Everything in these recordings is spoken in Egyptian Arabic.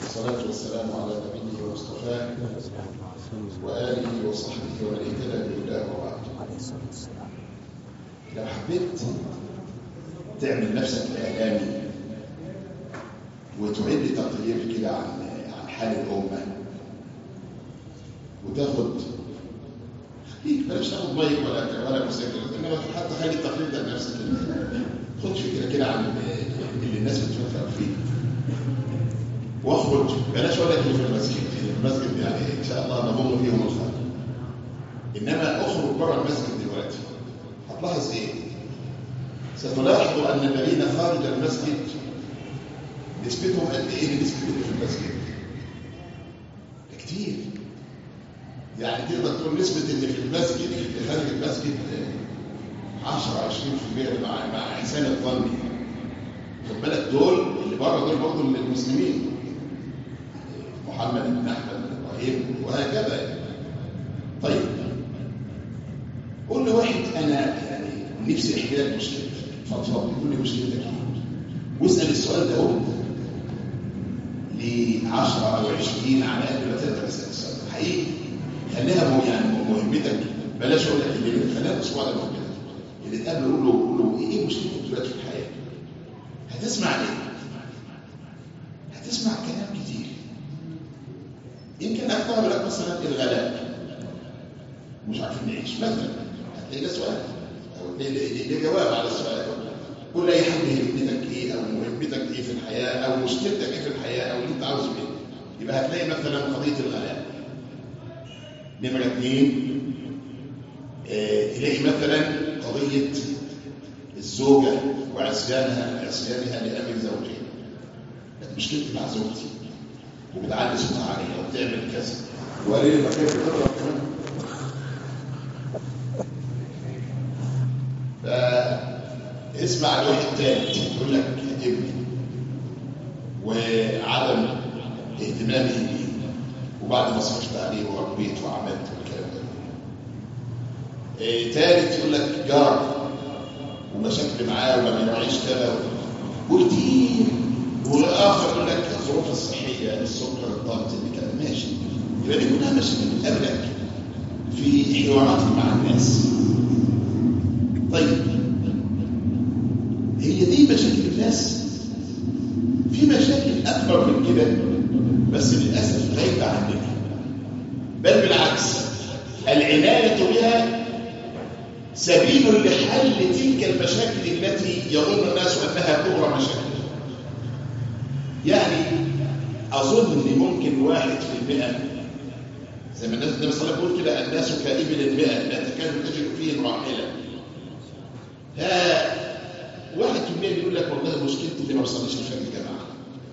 والصلاة والسلام على نبيه ومصطفاه وآله وصحبه ومن اهتدى بهداه وبعد لو حبيت تعمل نفسك إعلامي وتعد تقرير كده عن عن حال الأمة وتاخد خليك بلاش تاخد مايك ولا ولا مسجل انما حتى خلي التقرير ده لنفسك خد فكره كده عن اللي الناس بتفكر فيه واخرج بلاش اقول لك اللي في المسجد المسجد يعني ان شاء الله نضم فيهم الخير انما اخرج بره المسجد دلوقتي هتلاحظ ايه؟ ستلاحظ ان الذين خارج المسجد نسبتهم قد ايه من نسبه اللي في المسجد؟ كتير يعني تقدر تقول نسبه اللي في المسجد اللي خارج المسجد 10 20% مع مع احسان الظن خد بالك دول اللي بره دول برضه من المسلمين محمد بن احمد بن ابراهيم وهكذا طيب قول لواحد انا يعني نفسي احكي لك مشكلتي فضفض يقول لي مشكلتك ايه واسال السؤال ده هو ل 10 او 20 على الاقل ما تقدر تسال السؤال ده حقيقي خليها مو يعني مهمتك بلاش اقول لك اللي خليها الاسبوع ده مهمتك اللي تقابله قول له قول له ايه مشكلتك دلوقتي في الحياه هتسمع ايه هتسمع كلام كتير يمكن اكثر لك مثلا الغلاء مش عارفين نعيش مثلا هتلاقي ده سؤال او ده جواب على السؤال قول لاي حد هيبتك ايه او مهمتك ايه في الحياه او مشكلتك ايه في الحياه او اللي انت عاوزه ايه يبقى هتلاقي مثلا قضيه الغلاء نمره اثنين اه تلاقي مثلا قضيه الزوجه وعصيانها عصيانها لامر زوجها مشكلتي مع زوجتي وبتعلي صوتها عليها وبتعمل كذا وقال لي مكان بتضرب كمان فاسمع الواحد ثالث يقول لك ابني وعدم اهتمامي بيه وبعد ما صرفت عليه وربيت وعملت والكلام ده إيه ثالث يقول لك جار ومشاكل معاه ولما يراعيش كذا وكتير والاخر يقول لك الظروف الصحيه السكر الضغط اللي كده ماشي يبقى دي كلها مشاكل بتقابلك في حواراتك مع الناس طيب هي دي مشاكل الناس في مشاكل اكبر من كده بس للاسف غايبه عننا بل بالعكس العنايه بها سبيل لحل تلك المشاكل التي يظن الناس انها كبرى مشاكل يعني اظن ان ممكن واحد في المئة زي ما الناس النبي صلى الله عليه وسلم يقول كده الناس كائبل المئة لا تكاد تجد فيهم راحلة ها واحد في المئة بيقول لك والله مشكلتي اللي ما وصلنيش الفجر جماعة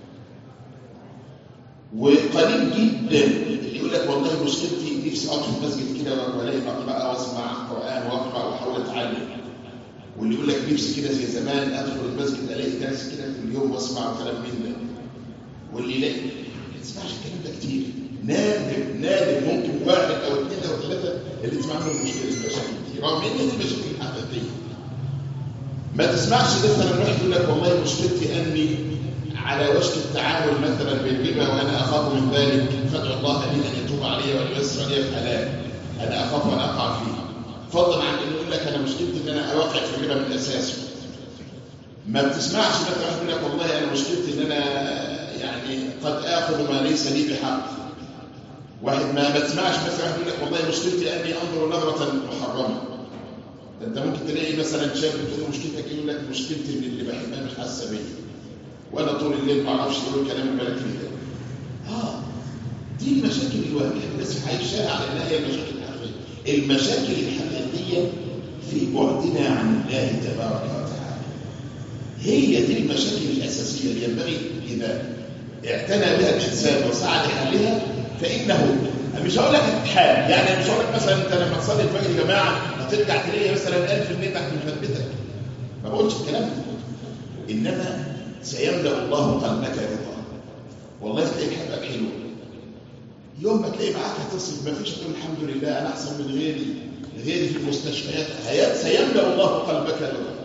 وقليل جدا اللي يقول لك والله مشكلتي نفسي اقعد في المسجد كده والاقي مقرأة واسمع قرآن واقرأ واحاول اتعلم واللي يقول لك نفسي كده زي زمان ادخل المسجد الاقي درس كده كل يوم واسمع كلام من ده واللي يلاقي ما تسمعش الكلام ده كتير نادر نادر ممكن واحد او اثنين او ثلاثه اللي تسمع لهم مشكله المشاكل دي رغم ان دي مشاكل حقيقيه ما تسمعش مثلا واحد يقول لك والله مشكلتي اني على وشك التعامل مثلا بالربا وانا اخاف من ذلك فادعو الله لي ان يتوب علي وييسر لي في حلال انا اخاف ان اقع فيه فضلا عن انه يقول لك انا مشكلتي ان انا اوقع في الربا من اساسه ما بتسمعش مثلا واحد يقول لك والله انا مشكلتي ان انا يعني قد اخذ ما ليس لي بحق واحد ما ما تسمعش مثلا واحد يقول لك والله مشكلتي اني انظر نظره محرمه ده انت ممكن تلاقي مثلا شاب بتقول له مشكلتك يقول لك مشكلتي ان اللي بحبها مش حاسه بيا وانا طول الليل ما اعرفش يقول كلام بالك فيه ده اه دي المشاكل الوهميه الناس عايشاها على انها هي المشاكل الحقيقيه المشاكل الحقيقيه في بعدنا عن الله تبارك وتعالى هي دي المشاكل الاساسيه اللي ينبغي اذا اعتنى بها الانسان وسعى لحلها فانه مش هقول لك الحال يعني مش هقول لك مثلا انت لما تصلي الفجر يا جماعه هترجع تلاقي مثلا 1000 جنيه تحت مثبتك ما بقولش الكلام ده انما سيملا الله قلبك رضا والله تلاقي حياتك حلوه يوم ما تلاقي معاك هتصل ما فيش تقول الحمد لله انا احسن من غيري غيري في المستشفيات سيملا الله قلبك رضا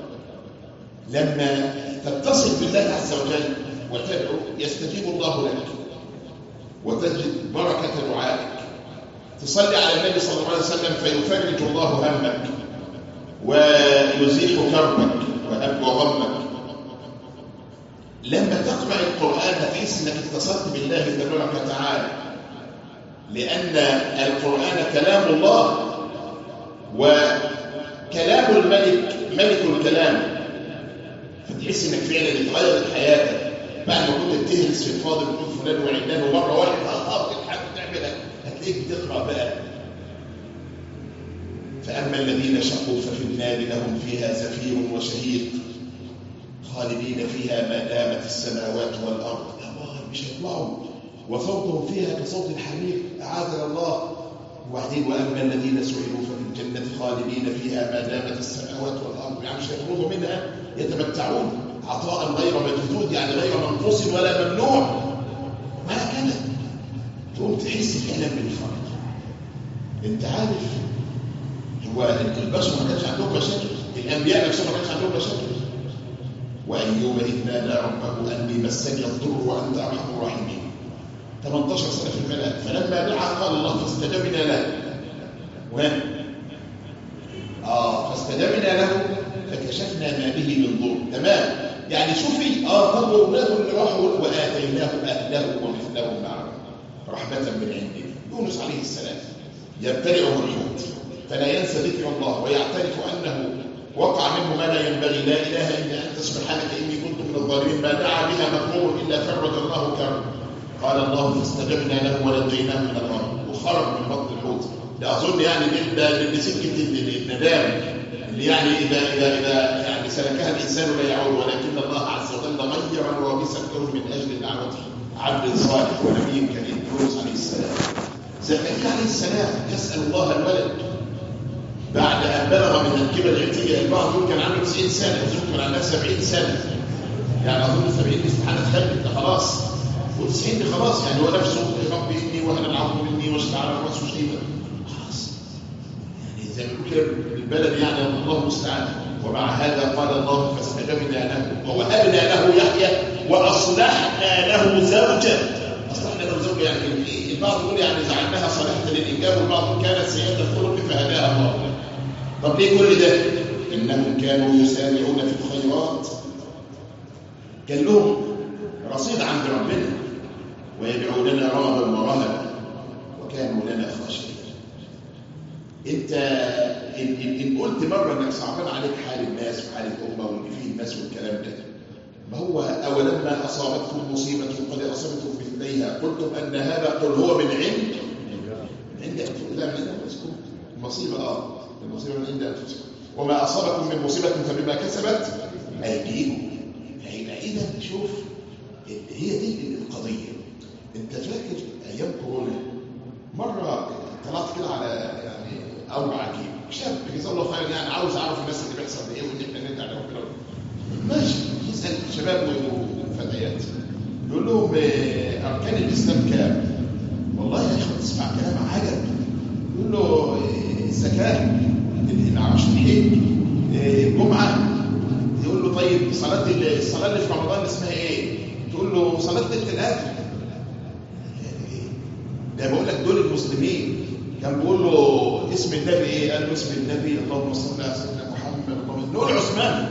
لما تتصل بالله عز وجل وتدعو يستجيب الله لك وتجد بركة دعائك تصلي على النبي صلى الله عليه وسلم فيفرج الله همك ويزيح كربك وغمك لما تقرأ القرآن هتحس انك اتصلت بالله تبارك وتعالى لأن القرآن كلام الله وكلام الملك ملك الكلام فتحس انك فعلا اتغيرت حياتك بعد ما كنت بتهرس في الفاضل وتقول فلان وعلان ومره واحد اه بتضحك وتعملها هتلاقيك بتقرا بقى فاما الذين شقوا ففي النار لهم فيها زفير وشهيق خالدين فيها ما دامت السماوات والارض الله مش هيطلعوا وصوتهم فيها كصوت الحمير اعاذنا الله وبعدين واما الذين سئلوا ففي الجنه خالدين فيها ما دامت السماوات والارض يعني مش هيخرجوا منها يتمتعون عطاء غير مجدود يعني غير منقوص ولا ممنوع وهكذا تقوم تحس فعلا بالفرق انت عارف هو البشر ما كانش عندهم مشاكل الانبياء نفسهم ما كانش عندهم مشاكل وايوب اذ نادى ربه اني مسني الضر وانت ارحم الراحمين 18 سنه في الملأ فلما دعا قال الله فاستجبنا له وين اه فاستجبنا له فكشفنا ما به من ضر تمام يعني شوفي اه طب اولاده اللي راحوا واتيناه اهله ومثلهم معه رحمه من عندنا يونس عليه السلام يبتلعه الحوت فلا ينسى ذكر الله ويعترف انه وقع منه ما لا ينبغي لا اله الا انت سبحانك اني كنت من الظالمين ما دعا بها مكروه الا فرج الله كرم قال الله فاستجبنا له ونجيناه من الغم وخرج من بطن الحوت ده اظن يعني اللي سكه الندام اللي يعني اذا اذا اذا يعني سلكها الانسان لا يعود ولكن الله عز وجل غير الوابس الكون من اجل دعوته عبد صالح ونبي كريم يونس عليه السلام زكريا عليه السلام يسال الله الولد بعد ان بلغ من الكبر العتيه البعض يقول كان عنده 90 سنه يزوج كان عندها 70 سنه يعني اظن 70 دي استحاله تخلف ده خلاص و90 دي خلاص يعني هو نفسه ربي اني وهن العظم مني واشتعل الراس شيبا خلاص يعني زي ما بيقول كده بالبلد يعني الله المستعان ومع هذا قال الله فاستجبنا له ووهبنا له يحيى واصلحنا له زوجا اصلحنا له زوجا يعني البعض يقول يعني جعلناها صالحه للانجاب والبعض يقول كانت سيئه الخلق فهداها الله طب ليه كل ده؟ انهم كانوا يسارعون في الخيرات كان لهم رصيد عند ربنا ويدعوننا رغبا ورهبا وكانوا لنا خاشعين انت إن, إن, ان قلت مره انك صعبان عليك حال الناس وحال الامه واللي فيه الناس والكلام ده ما هو اولما اصابتكم مصيبه قد اصبتم مثليها قلتم ان هذا قل هو من عند من عند انفسكم لا من عند انفسكم المصيبه اه المصيبه من عند انفسكم وما اصابكم من مصيبه فبما كسبت ايديكم فيبقى اذا شوف هي دي القضيه انت فاكر ايام كورونا مره طلعت كده على يعني امر عجيب شاب جزاه الله خير يعني عاوز اعرف الناس اللي بيحصل ايه واللي احنا ندعي عليهم كده ماشي يسال شباب وفتيات يقول لهم اركان الاسلام كام؟ والله يا اخوه تسمع كلام عجب يقول له الزكاه اللي ما عرفش الحج الجمعه يقول له طيب صلاه الصلاه اللي في رمضان اسمها ايه؟ تقول له صلاه ليله القدر ده بقول لك دول المسلمين كان بيقول له اسم النبي ايه؟ قال له اسم النبي اللهم صل على سيدنا محمد اللهم نقول عثمان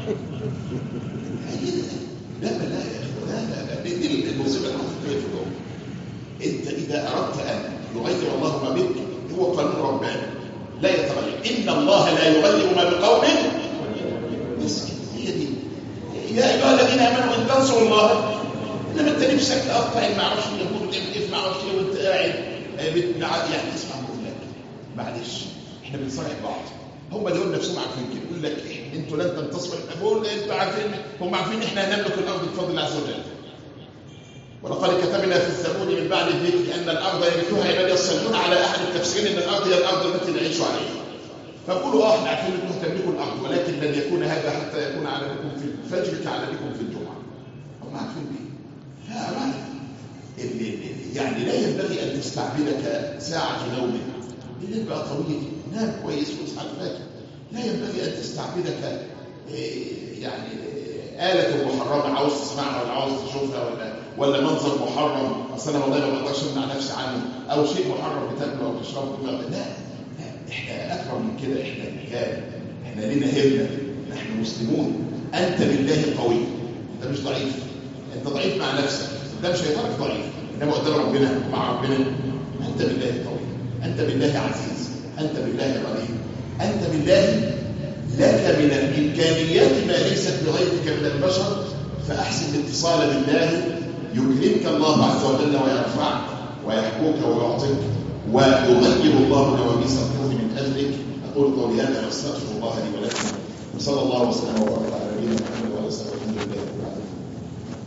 لا لا لا يا اخي لا لا لا دي المصيبه الحقيقيه في الامه انت اذا اردت ان يغير الله ما بك هو قانون رباني لا يتغير ان الله لا يغير ما بقوم مسكين هي دي يا ايها الذين امنوا ان تنصروا الله انما انت نفسك تقطع ما اعرفش اليهود وتعمل ايه ما اعرفش ايه وانت قاعد يعني اسمع بقول لك معلش احنا بنصالح بعض هم دول نفسهم عارفين كده يقول لك انتوا لن تنتصروا احنا بقول انتوا عارفين هم عارفين ان احنا هنملك الارض بفضل الله عز وجل ولقد كتبنا في الزبور من بعد الذكر ان الارض يرثها عبادي الصالحون على احد التفسيرين ان الارض هي الارض التي نعيش عليها فقولوا اه احنا عارفين انكم تملكوا الارض ولكن لن يكون هذا حتى يكون عليكم في الفجر كعليكم في الجمعه هم عارفين بيه فأمانة يعني لا ينبغي أن تستعبدك ساعة نوم الليل بقى طويل نام كويس واصحى الفجر لا ينبغي أن تستعبدك يعني آلة محرمة عاوز تسمعها ولا عاوز تشوفها ولا ولا منظر محرم اصل انا والله ما بقدرش امنع نفسي عنه او شيء محرم بتاكله او تشربه لا لا احنا اكبر من كده احنا رجال احنا لنا همه نحن مسلمون انت بالله قوي انت مش ضعيف انت ضعيف مع نفسك قدام شيطانك ضعيف انما قدام ربنا مع ربنا انت بالله قوي انت بالله عزيز انت بالله غني انت بالله لك من الامكانيات ما ليست لغيرك من البشر فاحسن الاتصال بالله يكرمك الله عز وجل ويرفعك ويحكوك ويعطيك ويغير الله نواميس الكون من اجلك اقول قولي هذا واستغفر الله لي ولكم وصلى الله وسلم وبارك على نبينا محمد